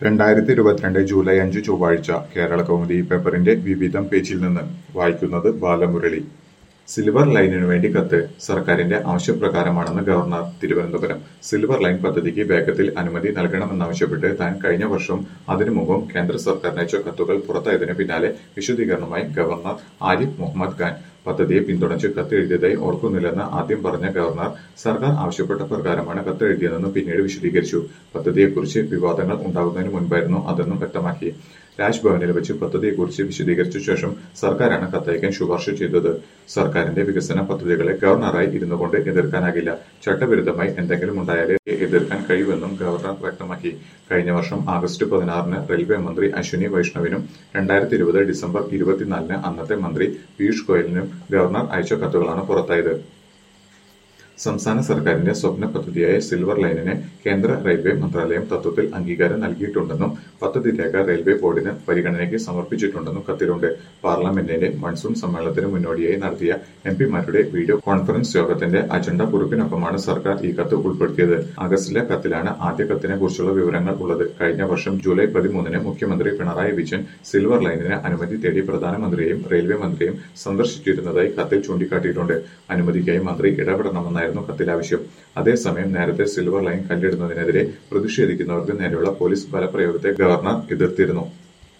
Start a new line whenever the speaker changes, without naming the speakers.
രണ്ടായിരത്തി ഇരുപത്തിരണ്ട് ജൂലൈ അഞ്ച് ചൊവ്വാഴ്ച കേരള കൗമുദി പേപ്പറിന്റെ വിവിധം പേജിൽ നിന്ന് വായിക്കുന്നത് ബാലമുരളി സിൽവർ ലൈനിനു വേണ്ടി കത്ത് സർക്കാരിന്റെ ആവശ്യപ്രകാരമാണെന്ന് ഗവർണർ തിരുവനന്തപുരം സിൽവർ ലൈൻ പദ്ധതിക്ക് വേഗത്തിൽ അനുമതി നൽകണമെന്നാവശ്യപ്പെട്ട് താൻ കഴിഞ്ഞ വർഷവും അതിനു മുമ്പും കേന്ദ്ര സർക്കാരിന് അയച്ച കത്തുകൾ പുറത്തായതിനു പിന്നാലെ വിശദീകരണമായി ഗവർണർ ആരിഫ് മുഹമ്മദ് ഖാൻ പദ്ധതിയെ പിന്തുണച്ച് കത്ത് എഴുതിയതായി ഓർക്കുന്നില്ലെന്ന് ആദ്യം പറഞ്ഞ ഗവർണർ സർക്കാർ ആവശ്യപ്പെട്ട പ്രകാരമാണ് കത്ത് എഴുതിയതെന്ന് പിന്നീട് വിശദീകരിച്ചു പദ്ധതിയെക്കുറിച്ച് വിവാദങ്ങൾ ഉണ്ടാകുന്നതിന് മുൻപായിരുന്നു അതെന്നും വ്യക്തമാക്കി രാജ്ഭവനിൽ വെച്ച് പദ്ധതിയെക്കുറിച്ച് വിശദീകരിച്ച ശേഷം സർക്കാരാണ് കത്തയക്കാൻ ശുപാർശ ചെയ്തത് സർക്കാരിന്റെ വികസന പദ്ധതികളെ ഗവർണറായി ഇരുന്നുകൊണ്ട് എതിർക്കാനാകില്ല ചട്ടവിരുദ്ധമായി എന്തെങ്കിലും ഉണ്ടായാലേ എതിർക്കാൻ കഴിയുമെന്നും ഗവർണർ വ്യക്തമാക്കി കഴിഞ്ഞ വർഷം ആഗസ്റ്റ് പതിനാറിന് റെയിൽവേ മന്ത്രി അശ്വിനി വൈഷ്ണവിനും രണ്ടായിരത്തി ഇരുപത് ഡിസംബർ ഇരുപത്തിനാലിന് അന്നത്തെ മന്ത്രി പീയൂഷ് ഗോയലിനും ഗവർണർ അയച്ച കത്തുകളാണ് പുറത്തായത് സംസ്ഥാന സർക്കാരിന്റെ സ്വപ്ന പദ്ധതിയായ സിൽവർ ലൈനിന് കേന്ദ്ര റെയിൽവേ മന്ത്രാലയം തത്വത്തിൽ അംഗീകാരം നൽകിയിട്ടുണ്ടെന്നും പദ്ധതി രേഖ റെയിൽവേ ബോർഡിന് പരിഗണനയ്ക്ക് സമർപ്പിച്ചിട്ടുണ്ടെന്നും കത്തിലുണ്ട് പാർലമെന്റിന്റെ മൺസൂൺ സമ്മേളനത്തിന് മുന്നോടിയായി നടത്തിയ എം പിമാരുടെ വീഡിയോ കോൺഫറൻസ് യോഗത്തിന്റെ അജണ്ട കുറിപ്പിനൊപ്പമാണ് സർക്കാർ ഈ കത്ത് ഉൾപ്പെടുത്തിയത് ആഗസ്റ്റിലെ കത്തിലാണ് ആദ്യ കത്തിനെ കുറിച്ചുള്ള വിവരങ്ങൾ ഉള്ളത് കഴിഞ്ഞ വർഷം ജൂലൈ പതിമൂന്നിന് മുഖ്യമന്ത്രി പിണറായി വിജയൻ സിൽവർ ലൈനിന് അനുമതി തേടി പ്രധാനമന്ത്രിയെയും റെയിൽവേ മന്ത്രിയെയും സന്ദർശിച്ചിരുന്നതായി കത്തിൽ ചൂണ്ടിക്കാട്ടിയിട്ടുണ്ട് അനുമതിക്കായി മന്ത്രി ഇടപെടണമെന്നായിരുന്നു കത്തിൽ ആവശ്യം അതേസമയം നേരത്തെ സിൽവർ ലൈൻ കല്ലിടുന്നതിനെതിരെ പ്രതിഷേധിക്കുന്നവർക്ക് നേരെയുള്ള പോലീസ് ബലപ്രയോഗത്തെ ഗവർണർ എതിർത്തിരുന്നു